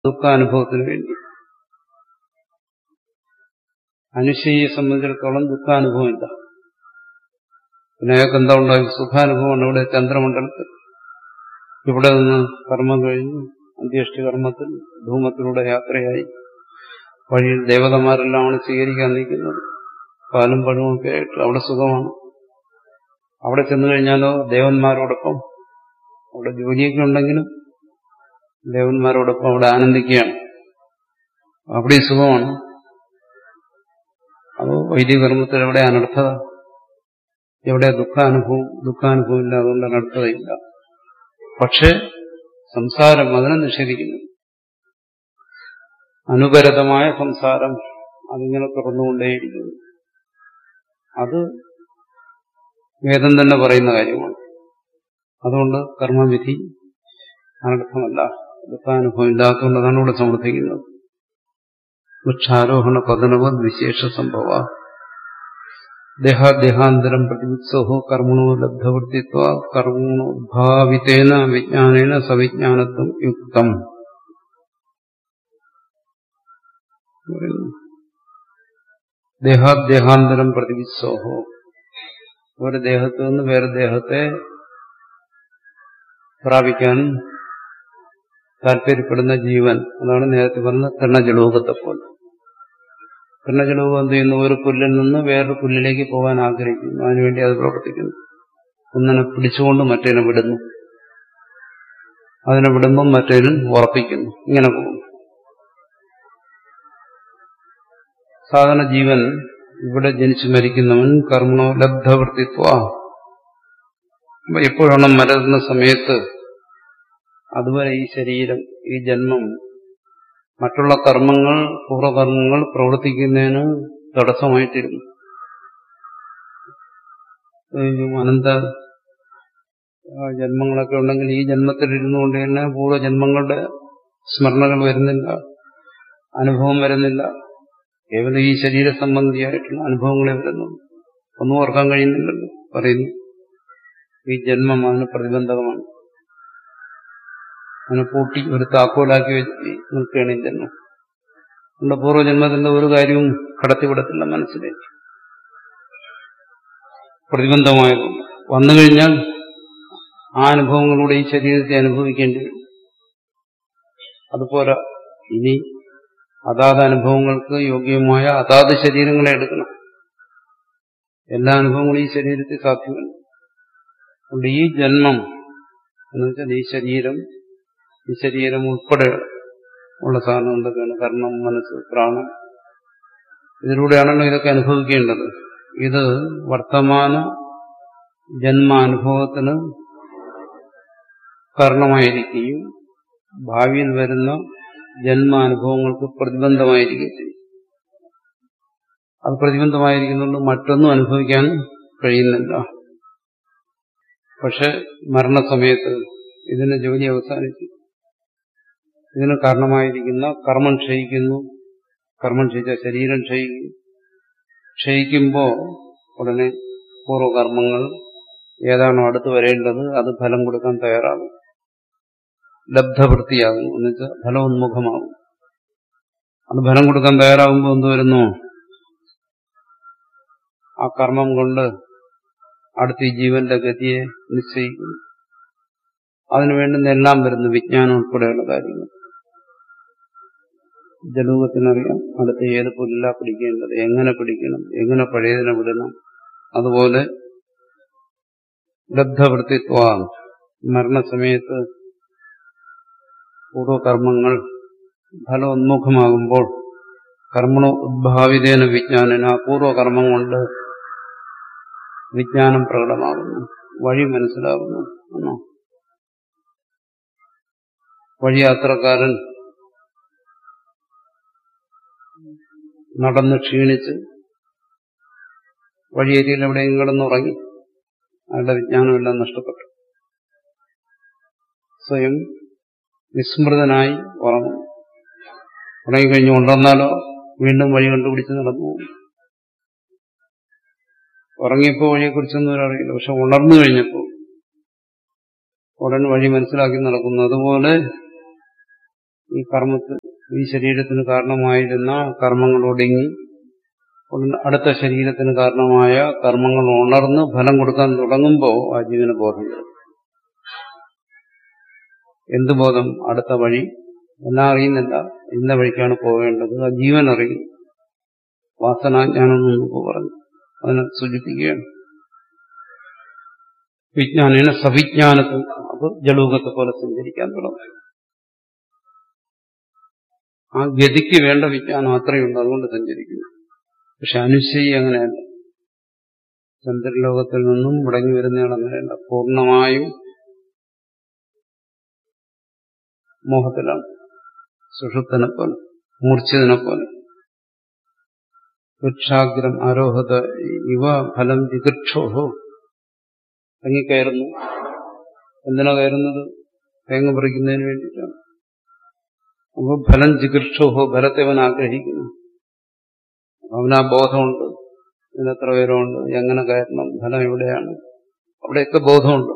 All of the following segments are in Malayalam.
ദുഃഖാനുഭവത്തിന് വേണ്ടി അനുശയെ സംബന്ധിച്ചിടത്തോളം ദുഃഖാനുഭവമില്ല പിന്നെ അയാൾക്ക് എന്താ ഉണ്ടായി സുഖാനുഭവമാണ് ഇവിടെ ചന്ദ്രമണ്ഡലത്തിൽ ഇവിടെ നിന്ന് കർമ്മം കഴിഞ്ഞു അന്ത്യേഷ്ടി കർമ്മത്തിൽ ധൂമത്തിലൂടെ യാത്രയായി വഴിയിൽ ദേവതമാരെല്ലാമാണ് സ്വീകരിക്കാൻ നിൽക്കുന്നത് പാലും പഴവും ഒക്കെ ആയിട്ട് അവിടെ സുഖമാണ് അവിടെ ചെന്നു കഴിഞ്ഞാലോ ദേവന്മാരോടൊപ്പം അവിടെ ജോലിയൊക്കെ ഉണ്ടെങ്കിലും ദേവന്മാരോടൊപ്പം അവിടെ ആനന്ദിക്കുകയാണ് അവിടെ സുഖമാണ് അപ്പോൾ വൈദികർമ്മത്തിൽ എവിടെ അനർത്ഥത എവിടെ ദുഃഖാനുഭവം ദുഃഖാനുഭവം ഇല്ല അതുകൊണ്ട് അനർത്ഥതയില്ല പക്ഷെ സംസാരം അതിനെ നിഷേധിക്കുന്നു അനുപരതമായ സംസാരം അതിങ്ങനെ തുറന്നുകൊണ്ടേയിരിക്കുന്നു അത് വേദം തന്നെ പറയുന്ന കാര്യമാണ് അതുകൊണ്ട് കർമ്മവിധി അനർത്ഥമല്ല ദുഃഖാനുഭവം ഇല്ലാത്തതുകൊണ്ടാണ് ഇവിടെ സമർത്ഥിക്കുന്നത് വൃക്ഷാരോഹണ പതനവത് വിശേഷ സംഭവ ദേഹാദേഹാന്തരം പ്രതിവിത്സഹോ കർമ്മണോ ലബ്ധവൃത്തിത്വ കർമ്മണോദ്ഭാവിതേന വിജ്ഞാനേന സവിജ്ഞാനത്വം യുക്തം ദേഹാദേഹാന്തരം പ്രതിവിത്സോഹോ ഒരു ദേഹത്ത് നിന്ന് വേറെ ദേഹത്തെ പ്രാപിക്കാൻ താല്പര്യപ്പെടുന്ന ജീവൻ അതാണ് നേരത്തെ പറഞ്ഞ തൃണജലോകത്തെ പോലെ തൃണജലോകം എന്ത് ചെയ്യുന്നു ഒരു പുല്ലിൽ നിന്ന് വേറൊരു പുല്ലിലേക്ക് പോകാൻ ആഗ്രഹിക്കുന്നു അതിനുവേണ്ടി അത് പ്രവർത്തിക്കുന്നു ഒന്നിനെ പിടിച്ചുകൊണ്ട് മറ്റേനെ വിടുന്നു അതിനെ വിടുമ്പം മറ്റേനും ഉറപ്പിക്കുന്നു ഇങ്ങനെ പോകും സാധാരണ ജീവൻ ഇവിടെ ജനിച്ചു മരിക്കുന്നവൻ കർമ്മണോ ലബ്ധവൃത്തിത്വ എപ്പോഴാണ് മരുന്ന സമയത്ത് അതുവരെ ഈ ശരീരം ഈ ജന്മം മറ്റുള്ള കർമ്മങ്ങൾ പൂർവ്വകർമ്മങ്ങൾ പ്രവർത്തിക്കുന്നതിന് തടസ്സമായിട്ടിരുന്നു അനന്ത ജന്മങ്ങളൊക്കെ ഉണ്ടെങ്കിൽ ഈ ജന്മത്തിൽ ഇരുന്നുകൊണ്ട് തന്നെ പൂർവ്വജന്മങ്ങളുടെ സ്മരണകൾ വരുന്നില്ല അനുഭവം വരുന്നില്ല കേവലം ഈ ശരീര സംബന്ധിയായിട്ടുള്ള അനുഭവങ്ങളെ വരുന്നു ഒന്നും ഓർക്കാൻ കഴിയുന്നില്ലല്ലോ പറയുന്നു ഈ ജന്മം അതിന് പ്രതിബന്ധകമാണ് അതിനെ പൂട്ടി ഒരു താക്കോലാക്കി വെച്ച് നിൽക്കുകയാണ് ഈ ജന്മം നമ്മുടെ പൂർവ്വജന്മത്തിന്റെ ഒരു കാര്യവും കടത്തിവിടത്തില്ല മനസ്സിലേക്ക് പ്രതിബന്ധമായതുകൊണ്ട് വന്നു കഴിഞ്ഞാൽ ആ അനുഭവങ്ങളുടെ ഈ ശരീരത്തെ അനുഭവിക്കേണ്ടി വരും അതുപോലെ ഇനി അതാത് അനുഭവങ്ങൾക്ക് യോഗ്യമായ അതാത് ശരീരങ്ങളെ എടുക്കണം എല്ലാ അനുഭവങ്ങളും ഈ ശരീരത്തിൽ സാധ്യമല്ല അതുകൊണ്ട് ഈ ജന്മം എന്ന് വെച്ചാൽ ഈ ശരീരം ഈ ശരീരം ഉൾപ്പെടെ ഉള്ള സാധനം എന്തൊക്കെയാണ് കർണം മനസ്സ് പ്രാണം ഇതിലൂടെയാണല്ലോ ഇതൊക്കെ അനുഭവിക്കേണ്ടത് ഇത് വർത്തമാന ജന്മാനുഭവത്തിന് കാരണമായിരിക്കുകയും ഭാവിയിൽ വരുന്ന ജന്മാനുഭവങ്ങൾക്ക് പ്രതിബന്ധമായിരിക്കുകയും ചെയ്യും അത് പ്രതിബന്ധമായിരിക്കുന്നുണ്ട് മറ്റൊന്നും അനുഭവിക്കാൻ കഴിയുന്നില്ല പക്ഷെ മരണസമയത്ത് ഇതിന് ജോലി അവസാനിച്ചു ഇതിന് കാരണമായിരിക്കുന്ന കർമ്മം ക്ഷയിക്കുന്നു കർമ്മം ക്ഷയിച്ച ശരീരം ക്ഷയിക്കും ക്ഷയിക്കുമ്പോൾ ഉടനെ പൂർവ്വകർമ്മങ്ങൾ ഏതാണോ അടുത്ത് വരേണ്ടത് അത് ഫലം കൊടുക്കാൻ തയ്യാറാകും ലബ്ധവൃത്തിയാകും എന്നുവെച്ചാൽ ഫലോന്മുഖമാകും അത് ഫലം കൊടുക്കാൻ തയ്യാറാകുമ്പോൾ എന്ത് വരുന്നു ആ കർമ്മം കൊണ്ട് അടുത്ത ഈ ജീവന്റെ ഗതിയെ നിശ്ചയിക്കുന്നു അതിനു വേണ്ടുന്ന എല്ലാം വരുന്നു വിജ്ഞാനം ഉൾപ്പെടെയുള്ള കാര്യങ്ങൾ ജലൂകത്തിനറിയാം അടുത്ത ഏത് പുല്ല പിടിക്കേണ്ടത് എങ്ങനെ പിടിക്കണം എങ്ങനെ പഴയതിനെ വിടണം അതുപോലെ ലബ്ധവൃത്തിത്വ മരണസമയത്ത് പൂർവകർമ്മങ്ങൾ ഫലോന്മുഖമാകുമ്പോൾ കർമ്മണ ഉദ്ഭാവിതേന വിജ്ഞാനന പൂർവകർമ്മം കൊണ്ട് വിജ്ഞാനം പ്രകടമാകുന്നു വഴി മനസ്സിലാകുന്നു എന്നോ വഴിയാത്രക്കാരൻ നടന്ന് ക്ഷീണിച്ച് വഴിയേരിയിൽ എവിടെയും കിടന്നുറങ്ങി അയാളുടെ വിജ്ഞാനമെല്ലാം നഷ്ടപ്പെട്ടു സ്വയം വിസ്മൃതനായി ഉറങ്ങും ഉറങ്ങിക്കഴിഞ്ഞ് ഉണ്ടെന്നാലോ വീണ്ടും വഴി കണ്ടുപിടിച്ച് നടന്നു പോകും ഉറങ്ങിയപ്പോൾ വഴിയെക്കുറിച്ചൊന്നും ഒരറിയില്ല പക്ഷെ ഉണർന്നു കഴിഞ്ഞപ്പോൾ ഉടൻ വഴി മനസ്സിലാക്കി നടക്കുന്നു അതുപോലെ ഈ കർമ്മത്തിൽ ഈ ശരീരത്തിന് കാരണമായിരുന്ന കർമ്മങ്ങൾ ഒടുങ്ങി അടുത്ത ശരീരത്തിന് കാരണമായ കർമ്മങ്ങൾ ഉണർന്ന് ഫലം കൊടുക്കാൻ തുടങ്ങുമ്പോൾ ആ ജീവന ബോധം വരും എന്ത് ബോധം അടുത്ത വഴി എല്ലാം അറിയുന്നില്ല ഇന്ന വഴിക്കാണ് പോകേണ്ടത് ആ ജീവൻ അറിയും വാസനാജ്ഞാനം എന്ന് പറഞ്ഞു അതിനെ സൂചിപ്പിക്കുകയാണ് വിജ്ഞാനേന സവിജ്ഞാനത്തിൽ അത് ജലൂകത്തെ പോലെ സഞ്ചരിക്കാൻ തുടങ്ങും ആ ഗതിക്ക് വേണ്ട വിജ്ഞാനം അത്രയുണ്ട് അതുകൊണ്ട് സഞ്ചരിക്കുന്നു പക്ഷെ അനുശയി അങ്ങനെയല്ല ചന്ദ്രലോകത്തിൽ നിന്നും മുടങ്ങി വരുന്നയാൾ അങ്ങനെയല്ല പൂർണ്ണമായും മോഹത്തിലാണ് സുഷുപ്തനെ പോലെ മൂർച്ഛിതനെ പോലെ വൃക്ഷാഗ്രം ആരോഹത ഇവ ഫലം ജിഗക്ഷോഹോ തങ്ങിക്കയറുന്നു എന്തിനാ കയറുന്നത് തേങ്ങ പറിക്കുന്നതിന് വേണ്ടിയിട്ടാണ് അപ്പോൾ ഫലം ജിഗക്ഷോഹോ ഫലത്തെ അവൻ ആഗ്രഹിക്കുന്നു അവന് ആ ബോധമുണ്ട് ഇതിനെത്ര പേരുണ്ട് എങ്ങനെ കയറണം ഫലം എവിടെയാണ് അവിടെയൊക്കെ ബോധമുണ്ട്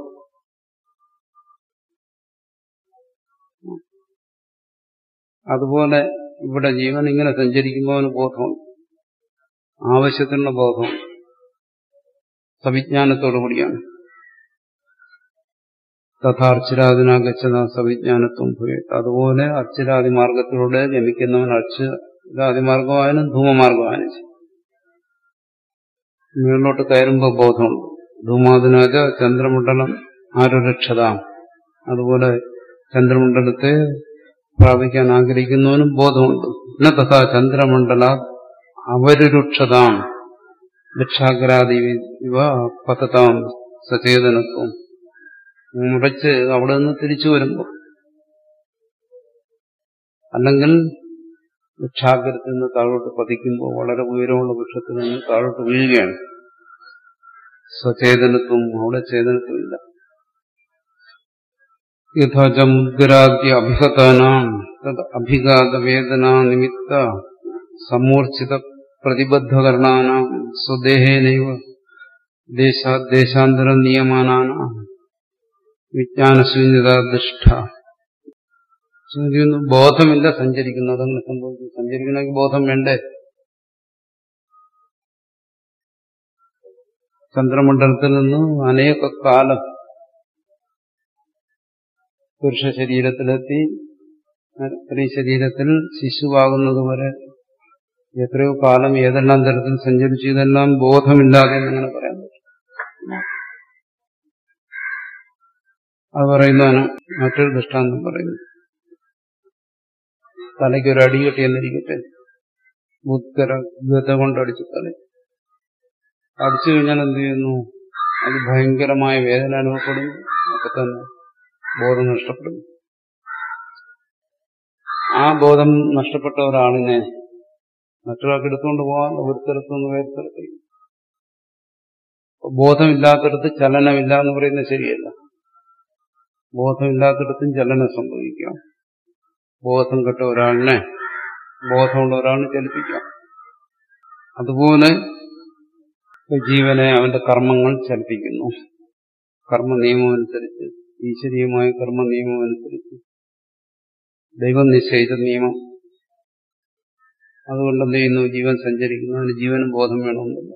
അതുപോലെ ഇവിടെ ജീവൻ ഇങ്ങനെ സഞ്ചരിക്കുമ്പോൾ അവന് ബോധമുണ്ട് ആവശ്യത്തിനുള്ള ബോധം സവിജ്ഞാനത്തോടു കൂടിയാണ് തഥാ അർച്ചിരാദിനാഗച്ഛത സവിജ്ഞാനത്വം ഭൂയത് അതുപോലെ അർച്ചിരാദി മാർഗത്തിലൂടെ ജമിക്കുന്നവൻ അർച്ചിരാദി മാർഗമായാലും ധൂമമാർഗമായാലും ശരി. മുകളിലോട്ട് കയറുമ്പോൾ ബോധമുണ്ട് ധൂമാദിനാജ ചന്ദ്രമണ്ഡലം ആരുരക്ഷതാം അതുപോലെ ചന്ദ്രമണ്ഡലത്തെ പ്രാപിക്കാൻ ആഗ്രഹിക്കുന്നവനും ബോധമുണ്ട് പിന്നെ തഥാ ചന്ദ്രമണ്ഡല അവരുരുക്ഷതാം ലക്ഷാഗ്രാദി ഇവ പതതാം സചേതനത്വം മുറച്ച് അവിടെ നിന്ന് തിരിച്ചു വരുമ്പോൾ അല്ലെങ്കിൽ വൃക്ഷാഗ്രത്തിൽ നിന്ന് താഴോട്ട് പതിക്കുമ്പോൾ വളരെ ഉയരമുള്ള വൃക്ഷത്തിൽ നിന്ന് താഴോട്ട് വീഴുകയാണ് സ്വചേതനത്വം അവിടെ ചേതനത്വമില്ല യഥാചമുദ്ഗരാദ്യ അഭിഹതാനാം തത് അഭിഘാതവേദന നിമിത്ത സമൂർച്ഛിത പ്രതിബദ്ധകരണാനാം സ്വദേഹേനൈവ ദേശാദേശാന്തര നിയമാനാനാം വിജ്ഞാനശൂന്യതാദൃഷ്ട ചോദിക്കുന്നു ബോധമില്ല സഞ്ചരിക്കുന്നു അതങ്ങനെ സംഭവിക്കും സഞ്ചരിക്കണമെങ്കിൽ ബോധം വേണ്ടേ ചന്ദ്രമണ്ഡലത്തിൽ നിന്ന് അനേക കാലം പുരുഷ ശരീരത്തിലെത്തി സ്ത്രീ ശരീരത്തിൽ ശിശുവാകുന്നത് വരെ എത്രയോ കാലം ഏതെല്ലാം തരത്തിൽ സഞ്ചരിച്ചു ഇതെല്ലാം ബോധമില്ലാതെ എന്നങ്ങനെ പറയാൻ പറ്റും അത് പറയുന്നതാണ് മറ്റൊരു ദൃഷ്ടാന്തം പറയുന്നു തലയ്ക്ക് ഒരു അടി കെട്ടിയെന്നിരിക്കട്ടെ മുദ്കര ഗത കൊണ്ടടിച്ചു തല അടിച്ചു കഴിഞ്ഞാൽ എന്ത് ചെയ്യുന്നു അത് ഭയങ്കരമായ വേദന അനുഭവപ്പെടുന്നു അപ്പൊ തന്നെ ബോധം നഷ്ടപ്പെടുന്നു ആ ബോധം നഷ്ടപ്പെട്ട ഒരാളിനെ മറ്റൊരാൾക്ക് എടുത്തുകൊണ്ട് പോകാൻ ഒരു സ്ഥലത്തുനിന്ന് വേറെ സ്ഥലത്തേക്ക് ബോധമില്ലാത്തടത്ത് ചലനമില്ല എന്ന് പറയുന്നത് ശരിയല്ല ബോധമില്ലാത്തടത്തും ചലനം സംഭവിക്കാം ബോധം കെട്ട ഒരാളിനെ ബോധമുള്ള ഒരാളിനെ ചലിപ്പിക്കാം അതുപോലെ ജീവനെ അവന്റെ കർമ്മങ്ങൾ ചലിപ്പിക്കുന്നു കർമ്മ നിയമം അനുസരിച്ച് ഈശ്വരീയമായ കർമ്മ നിയമം അനുസരിച്ച് ദൈവം നിശ്ചയിച്ച നിയമം അതുകൊണ്ട് എന്ത് ചെയ്യുന്നു ജീവൻ സഞ്ചരിക്കുന്നു അതിന് ജീവനും ബോധം വേണമെന്നില്ല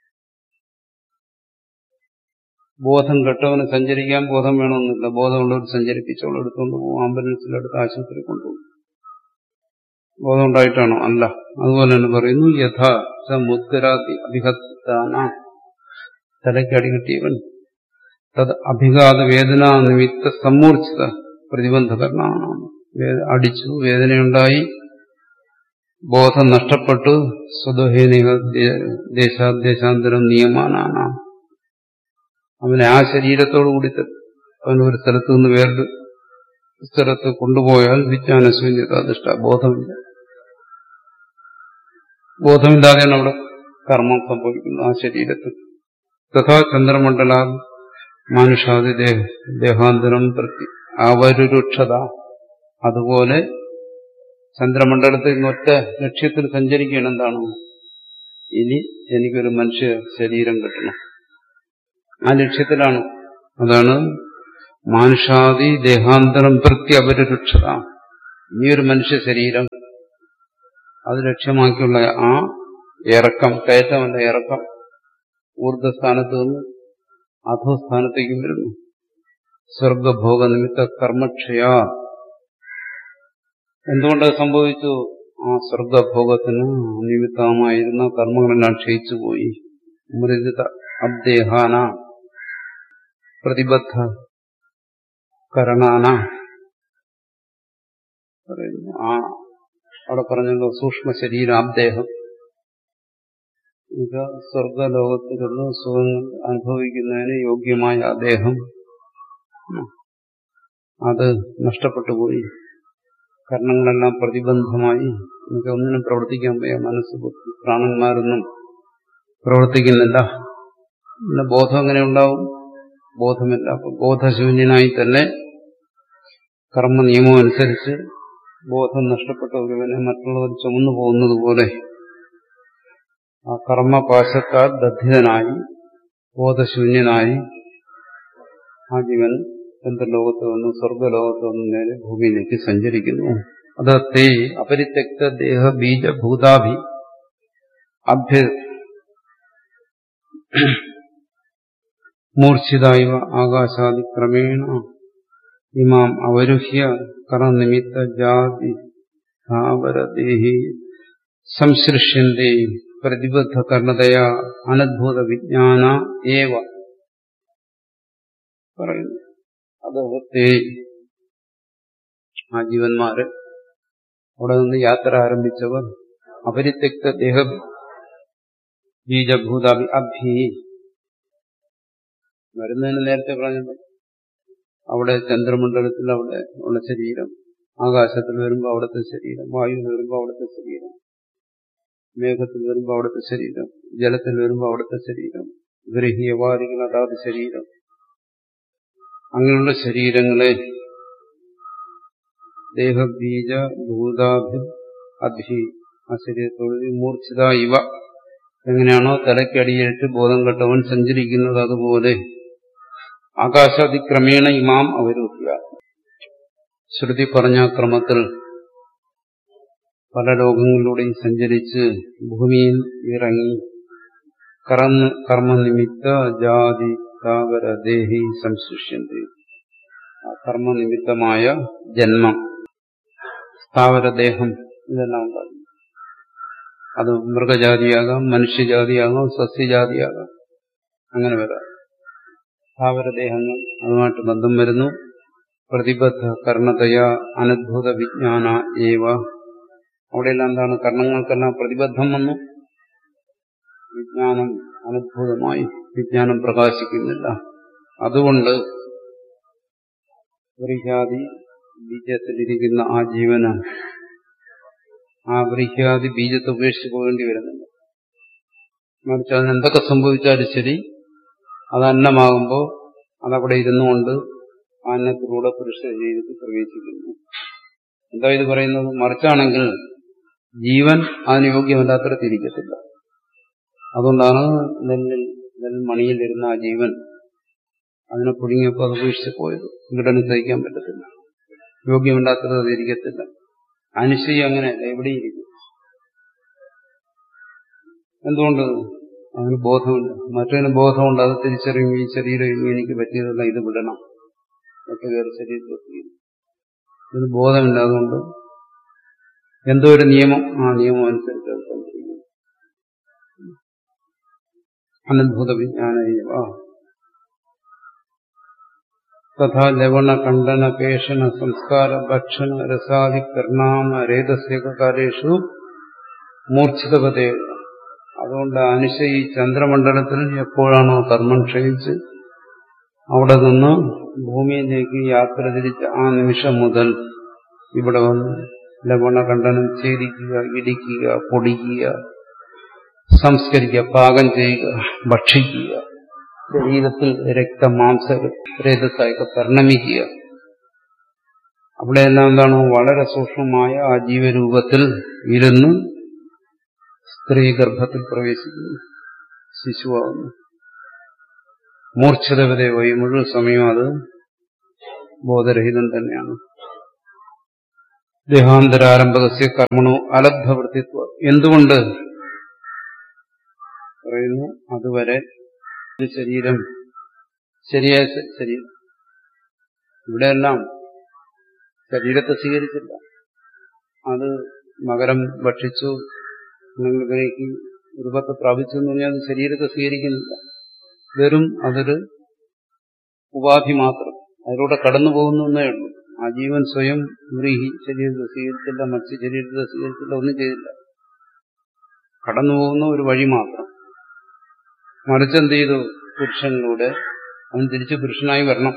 ബോധം കെട്ടവന് സഞ്ചരിക്കാൻ ബോധം വേണമെന്നില്ല ബോധമുള്ളവർ സഞ്ചരിപ്പിച്ചോളൂ എടുത്തുകൊണ്ട് പോകും ആംബുലൻസിലെടുത്ത് ആശുപത്രി കൊണ്ടുപോകും ബോധം ഉണ്ടായിട്ടാണോ അല്ല അതുപോലെ തന്നെ പറയുന്നു യഥാ മുദ്ഗരാതി അഭിഹത്താന തലയ്ക്കടി കിട്ടിയവൻ തത് അഭിഘാത വേദന നിമിത്ത സമ്മൂർച്ഛിത പ്രതിബന്ധകരണമാണ് അടിച്ചു വേദനയുണ്ടായി ബോധം നഷ്ടപ്പെട്ടു സ്വദോഹേനിക ദേശാദേശാന്തരം നിയമാനാണ് അവനെ ആ ശരീരത്തോടു കൂടി അവൻ ഒരു സ്ഥലത്ത് നിന്ന് വേറൊരു സ്ഥലത്ത് കൊണ്ടുപോയാൽ വിജ്ഞാനശൂന്യത അധിഷ്ഠ ബോധമില്ല ബോധമില്ലാതെയാണ് അവിടെ കർമ്മം സംഭവിക്കുന്നത് ആ ശരീരത്തിൽ തഥാ ചന്ദ്രമണ്ഡല മാനുഷാദി ദേഹാന്തരം പ്രതി അവരുരുക്ഷത അതുപോലെ ചന്ദ്രമണ്ഡലത്തിൽ നിന്നൊറ്റ ലക്ഷ്യത്തിൽ സഞ്ചരിക്കുകയാണ് എന്താണ് ഇനി എനിക്കൊരു മനുഷ്യ ശരീരം കിട്ടണം ആ ലക്ഷ്യത്തിലാണ് അതാണ് മാനുഷാദി ദേഹാന്തരം പ്രതി അപരിരുക്ഷത ഈ ഒരു മനുഷ്യ ശരീരം അത് ലക്ഷ്യമാക്കിയുള്ള ആ ഇറക്കം കയറ്റമല്ല ഇറക്കം ഊർധ്വസ്ഥാനത്ത് നിന്ന് അധോസ്ഥാനത്തേക്കും വരുന്നു സ്വർഗഭോഗ നിമിത്ത കർമ്മക്ഷയ എന്തുകൊണ്ട് സംഭവിച്ചു ആ സ്വർഗഭോഗത്തിന് നിമിത്തമായിരുന്ന കർമ്മങ്ങളെല്ലാം ക്ഷയിച്ചുപോയി മൃദിത അബ്ദേഹാന പ്രതിബദ്ധ കരണാന പറയുന്നു ആ അവിടെ പറഞ്ഞല്ലോ സൂക്ഷ്മ ശരീരാബ്ദേഹം ഇത് സ്വർഗലോകത്തിലുള്ള സുഖങ്ങൾ അനുഭവിക്കുന്നതിന് യോഗ്യമായ ആ ദേഹം അത് നഷ്ടപ്പെട്ടു പോയി കർണങ്ങളെല്ലാം പ്രതിബന്ധമായി എനിക്ക് ഒന്നിനും പ്രവർത്തിക്കാൻ വയ്യ മനസ്സ് ബുദ്ധി പ്രാണന്മാരൊന്നും പ്രവർത്തിക്കുന്നില്ല പിന്നെ ബോധം എങ്ങനെ ഉണ്ടാവും ബോധമില്ല അപ്പൊ ബോധശൂന്യനായി തന്നെ കർമ്മ നിയമം അനുസരിച്ച് ബോധം നഷ്ടപ്പെട്ട ഒരുവനെ മറ്റുള്ളവർ ചുമന്നു പോകുന്നത് പോലെ ആ കർമ്മപാശത്താൽ ബദ്ധിതനായി ബോധശൂന്യനായി ആ ജീവൻ ചന്ദ്രലോകത്ത് നിന്ന് സ്വർഗലോകത്ത് നിന്ന് നേരെ ഭൂമിയിലേക്ക് സഞ്ചരിക്കുന്നു അത് തേ അപരിത്യക്ത ദേഹ ബീജഭൂതാഭി അഭ്യ മൂർച്ഛിതായവ ആകാശാദി ക്രമേണ ഇമാം അവരുഹ്യ കർണനിമിത്ത ജാതി സ്ഥാവരദേഹി സംസൃഷ്യന്തേ പ്രതിബദ്ധ കർണതയാ അനദ്ഭുത വിജ്ഞാന ഏവ പറയുന്നു അദ്ദേഹത്തെ ആ ജീവന്മാര് അവിടെ നിന്ന് യാത്ര ആരംഭിച്ചവർ അപരിത്യക്ത ദേഹ ബീജഭൂതാഭി അഭി വരുന്നതിന് നേരത്തെ പറഞ്ഞത് അവിടെ ചന്ദ്രമണ്ഡലത്തിൽ അവിടെ ഉള്ള ശരീരം ആകാശത്തിൽ വരുമ്പോൾ അവിടുത്തെ ശരീരം വായുവിൽ വരുമ്പോൾ അവിടുത്തെ ശരീരം മേഘത്തിൽ വരുമ്പോൾ അവിടുത്തെ ശരീരം ജലത്തിൽ വരുമ്പോൾ അവിടുത്തെ ശരീരം ഗ്രഹീയവാദികൾ അതാത് ശരീരം അങ്ങനെയുള്ള ശരീരങ്ങളെ ദേഹബീജ ഭൂതാഭി അഭി ആ ശരീരത്തോട് മൂർച്ഛിത ഇവ എങ്ങനെയാണോ തലയ്ക്കടിയേറ്റ് ബോധം കെട്ടവൻ സഞ്ചരിക്കുന്നത് അതുപോലെ ആകാശാതിക്രമേണ ഇമാം അവരോധ്യ ശ്രുതി പറഞ്ഞ ക്രമത്തിൽ പല ലോകങ്ങളിലൂടെയും സഞ്ചരിച്ച് ഭൂമിയിൽ ഇറങ്ങി കർമ്മ കർമ്മനിമിത്ത ജാതി സ്ഥാവര ദേഹി സംസൃഷ്യന്തി കർമ്മനിമിത്തമായ ജന്മം സ്ഥാവരദേഹം ഇതെല്ലാം ഉണ്ടാകും അത് മൃഗജാതിയാകാം മനുഷ്യജാതിയാകാം സസ്യജാതിയാകാം അങ്ങനെ വരാം സ്ഥാവരദേഹങ്ങൾ അതുമായിട്ട് ബന്ധം വരുന്നു പ്രതിബദ്ധ കർണതയ അനദ്ഭുത വിജ്ഞാന ഏവ അവിടെയെല്ലാം എന്താണ് കർണങ്ങൾക്കെല്ലാം പ്രതിബദ്ധം വന്നു വിജ്ഞാനം അനദ്ഭുതമായി വിജ്ഞാനം പ്രകാശിക്കുന്നില്ല അതുകൊണ്ട് വ്രീഹ്യാദി ബീജത്തിലിരിക്കുന്ന ആ ജീവന് ആ വ്രീഹ്യാദി ബീജത്തെ ഉപേക്ഷിച്ച് പോകേണ്ടി വരുന്നില്ല മറിച്ച് അതിന് എന്തൊക്കെ സംഭവിച്ചാലും ശരി അത് അന്നമാകുമ്പോൾ അതവിടെ ഇരുന്നുകൊണ്ട് ആ അന്നത്തിലൂടെ പുരുഷ ശരീരത്തിൽ പ്രവേശിക്കുന്നു എന്താ ഇത് പറയുന്നത് മറിച്ചാണെങ്കിൽ ജീവൻ അതിന് യോഗ്യമല്ലാത്തടത്തിരിക്കത്തില്ല അതുകൊണ്ടാണ് നെല്ലിൽ നെൽമണിയിൽ ഇരുന്ന ആ ജീവൻ അതിനെ പുഴുങ്ങിയപ്പോൾ അത് ഉപേക്ഷിച്ച് പോയത് ഇങ്ങടന് സഹിക്കാൻ പറ്റത്തില്ല യോഗ്യമല്ലാത്തത് അത് ഇരിക്കത്തില്ല അനുശ്രീ അങ്ങനെ എവിടെയിരിക്കും എന്തുകൊണ്ട് അതിന് ബോധമില്ല മറ്റൊരു ബോധമുണ്ട് അത് തിരിച്ചറിയും ഈ ശരീരം ഇനി എനിക്ക് പറ്റിയതല്ല ഇത് വിടണം മറ്റു വേറെ ശരീരത്തിൽ ഇതിന് ബോധമില്ല അതുകൊണ്ട് എന്തോ ഒരു നിയമം ആ നിയമം അനുസരിച്ച് അത് സംഭവിക്കുന്നു അനദ്ഭുത വിജ്ഞാന തഥാ ലവണ കണ്ഡന പേഷണ സംസ്കാര ഭക്ഷണ രസാദി കർണാമ രേതസ്യക കാര്യേഷു മൂർച്ഛിതപതേ അതുകൊണ്ട് അനുശ ഈ ചന്ദ്രമണ്ഡലത്തിൽ എപ്പോഴാണോ കർമ്മം ക്ഷയിച്ച് അവിടെ നിന്ന് ഭൂമിയിലേക്ക് യാത്ര തിരിച്ച ആ നിമിഷം മുതൽ ഇവിടെ വന്ന് ലവണകണ്ഠനം ഛേദിക്കുക ഇടിക്കുക പൊടിക്കുക സംസ്കരിക്കുക പാകം ചെയ്യുക ഭക്ഷിക്കുക ശരീരത്തിൽ രക്തമാംസ രേതസ്സായൊക്കെ പരിണമിക്കുക അവിടെയെല്ലാം എന്താണ് വളരെ സൂക്ഷ്മമായ ആ ജീവരൂപത്തിൽ ഇരുന്ന് സ്ത്രീ ഗർഭത്തിൽ പ്രവേശിക്കുന്നു ശിശുവാകുന്നു മൂർച്ഛിതവരെ വഴി മുഴുവൻ സമയം അത് ബോധരഹിതം തന്നെയാണ് ദേഹാന്തരാരംഭകസ്യ കർമ്മണോ അലബ്ധവൃത്തിത്വ എന്തുകൊണ്ട് പറയുന്നു അതുവരെ ഒരു ശരീരം ശരിയായ ശ- ശരീരം ഇവിടെയെല്ലാം ശരീരത്തെ സ്വീകരിച്ചില്ല അത് മകരം ഭക്ഷിച്ചു അല്ലെങ്കിൽ ഗ്രഹിക്ക് രൂപത്തെ പ്രാപിച്ചു എന്ന് പറഞ്ഞാൽ അത് ശരീരത്തെ സ്വീകരിക്കുന്നില്ല വെറും അതൊരു ഉപാധി മാത്രം അതിലൂടെ കടന്നു പോകുന്നു എന്നേ ഉള്ളൂ ആ ജീവൻ സ്വയം വ്രീഹി ശരീരത്തെ സ്വീകരിച്ചില്ല മത്സ്യ ശരീരത്തെ സ്വീകരിച്ചില്ല ഒന്നും ചെയ്തില്ല കടന്നു പോകുന്ന ഒരു വഴി മാത്രം മറിച്ചെന്ത് ചെയ്തു പുരുഷനിലൂടെ അവൻ തിരിച്ച് പുരുഷനായി വരണം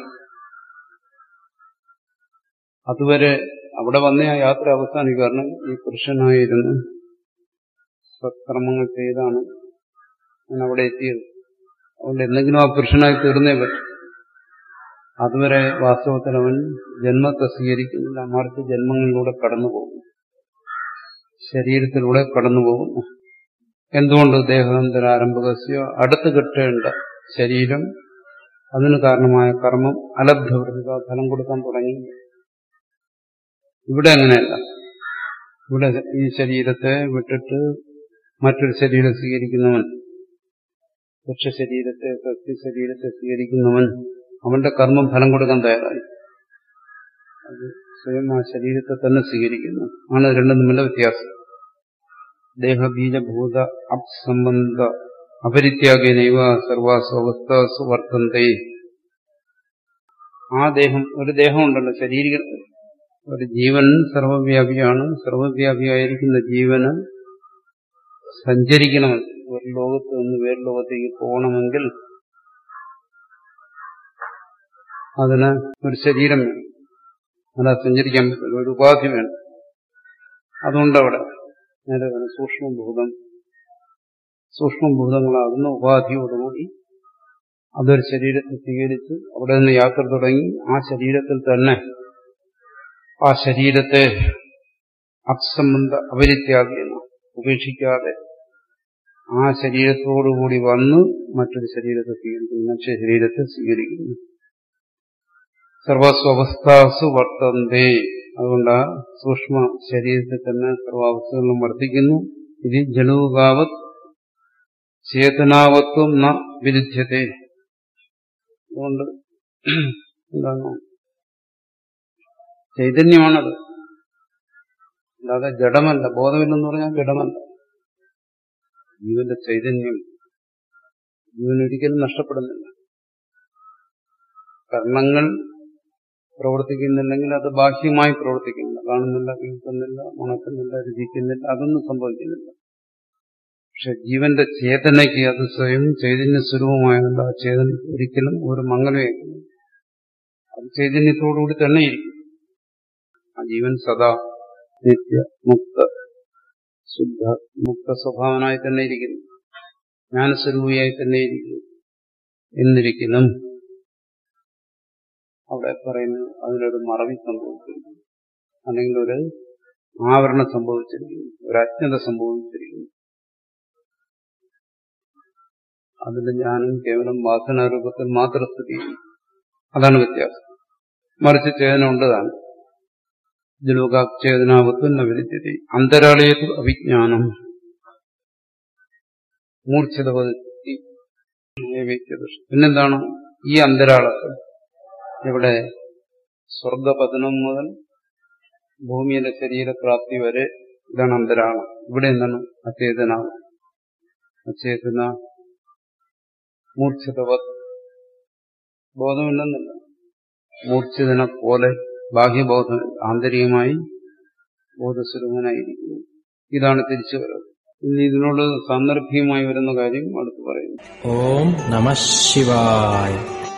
അതുവരെ അവിടെ വന്ന ആ യാത്ര അവസാനിക്കും കാരണം ഈ പുരുഷനായിരുന്നു സത്കർമ്മങ്ങൾ ചെയ്താണ് ഞാൻ അവിടെ എത്തിയത് അതുകൊണ്ട് എന്തെങ്കിലും ആ പുരുഷനായി തീർന്നേ പറ്റും അതുവരെ വാസ്തവത്തിൽ അവൻ ജന്മത്തെ സ്വീകരിക്കുന്നില്ല മറിച്ച് ജന്മങ്ങളിലൂടെ കടന്നു പോകുന്നു ശരീരത്തിലൂടെ കടന്നു പോകുന്നു എന്തുകൊണ്ട് ദേഹാന്തരാരംഭകസ്യ അടുത്ത് കിട്ടേണ്ട ശരീരം അതിന് കാരണമായ കർമ്മം അലബ്ധവൃത ഫലം കൊടുക്കാൻ തുടങ്ങി ഇവിടെ അങ്ങനെയല്ല ഇവിടെ ഈ ശരീരത്തെ വിട്ടിട്ട് മറ്റൊരു ശരീരം സ്വീകരിക്കുന്നവൻ വൃക്ഷശരീരത്തെ സസ്യശരീരത്തെ സ്വീകരിക്കുന്നവൻ അവന്റെ കർമ്മം ഫലം കൊടുക്കാൻ തയ്യാറായി അത് സ്വയം ആ ശരീരത്തെ തന്നെ സ്വീകരിക്കുന്നു ആണ് രണ്ടും തമ്മിലുള്ള വ്യത്യാസം ദേഹബീജഭൂത അപ്സംബന്ധ അപരിത്യാഗേനൈവ സർവാസു അവസ്ഥാസു വർത്തന്തേ ആ ദേഹം ഒരു ദേഹമുണ്ടല്ലോ ശരീര ഒരു ജീവൻ സർവവ്യാപിയാണ് സർവവ്യാപിയായിരിക്കുന്ന ജീവന് സഞ്ചരിക്കണമെങ്കിൽ ഒരു ലോകത്ത് നിന്ന് വേറെ ലോകത്തേക്ക് പോകണമെങ്കിൽ അതിന് ഒരു ശരീരം വേണം അല്ല സഞ്ചരിക്കാൻ പറ്റില്ല ഒരു ഉപാധി വേണം അതുകൊണ്ടവിടെ നേരെ സൂക്ഷ്മഭൂതം സൂക്ഷ്മഭൂതങ്ങളാകുന്ന ഉപാധിയോടുകൂടി അതൊരു ശരീരത്തെ സ്വീകരിച്ച് അവിടെ നിന്ന് യാത്ര തുടങ്ങി ആ ശരീരത്തിൽ തന്നെ ആ ശരീരത്തെ അപ്സംബന്ധ അപരിത്യാഗിയെന്ന് ഉപേക്ഷിക്കാതെ ആ ശരീരത്തോടുകൂടി വന്ന് മറ്റൊരു ശരീരത്തെ സ്വീകരിക്കുന്നു മറ്റൊരു ശരീരത്തെ സ്വീകരിക്കുന്നു സർവസ്വവസ്ഥാസു വർത്തന്തേ അതുകൊണ്ട് ആ സൂക്ഷ്മ ശരീരത്തിൽ തന്നെ സർവാവസ്ഥകളും വർദ്ധിക്കുന്നു ഇത് ജലൂകാവത് ചേതനാവത്വം ന വിരുദ്ധ്യത്തെ അതുകൊണ്ട് എന്താണ് ചൈതന്യമാണത് അല്ലാതെ ജഡമല്ല ബോധമില്ലെന്ന് പറഞ്ഞാൽ ജഡമല്ല ജീവന്റെ ചൈതന്യം ജീവനൊരിക്കലും നഷ്ടപ്പെടുന്നില്ല കർണങ്ങൾ പ്രവർത്തിക്കുന്നില്ലെങ്കിൽ അത് ബാഹ്യമായി പ്രവർത്തിക്കുന്നില്ല കാണുന്നില്ല കേൾക്കുന്നില്ല മണക്കുന്നില്ല രുചിക്കുന്നില്ല അതൊന്നും സംഭവിക്കുന്നില്ല പക്ഷെ ജീവന്റെ ചേതനയ്ക്ക് അത് സ്വയം ചൈതന്യ സ്വരൂപമായതുകൊണ്ട് ആ ചേതന ഒരിക്കലും ഒരു മംഗലമേക്കുന്നു അത് ചൈതന്യത്തോടുകൂടി തന്നെ ഇരിക്കും ആ ജീവൻ സദാ നിത്യ മുക്ത ശുദ്ധ മുക്ത സ്വഭാവനായി തന്നെ ഇരിക്കുന്നു ജ്ഞാനസ്വരൂപിയായി തന്നെ ഇരിക്കുന്നു എന്നിരിക്കണം അവിടെ പറയുന്നു അതിനൊരു മറവി സംഭവിച്ചിരിക്കുന്നു അല്ലെങ്കിൽ ഒരു ആവരണം സംഭവിച്ചിരിക്കുന്നു ഒരു അജ്ഞത സംഭവിച്ചിരിക്കുന്നു അതിൽ ജ്ഞാനം കേവലം വാസനാരൂപത്തിൽ മാത്രം സ്ഥിതി ചെയ്യുന്നു അതാണ് വ്യത്യാസം മറിച്ച് ചേതന ഉണ്ടതാണ് ജലോകാചേതനാവത്വം നവിരുദ്ധ്യത അന്തരാളയത്തു അവിജ്ഞാനം മൂർച്ഛിതപതി പിന്നെന്താണ് ഈ അന്തരാളത്തിൽ ഇവിടെ സ്വർഗപതനം മുതൽ ഭൂമിയിലെ ശരീരപ്രാപ്തി വരെ ഇതാണ് അന്തരാളം ഇവിടെ എന്താണ് അചേതന അചേതന മൂർച്ഛിതവത് ബോധമില്ലെന്നല്ല മൂർച്ഛിതനെ പോലെ ബാഹ്യബോധം ആന്തരികമായി ബോധസ്വരൂപനായിരിക്കുന്നു ഇതാണ് തിരിച്ചു വരവ് ഇനി ഇതിനോട് സാന്ദർഭികമായി വരുന്ന കാര്യം അടുത്ത് പറയുന്നു ഓം നമ ശിവായ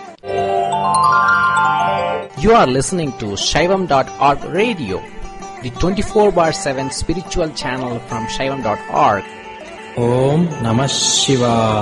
You are listening to Shaivam.org radio, the 24 bar 7 spiritual channel from Shaivam.org. ഓം നമ ശിവായ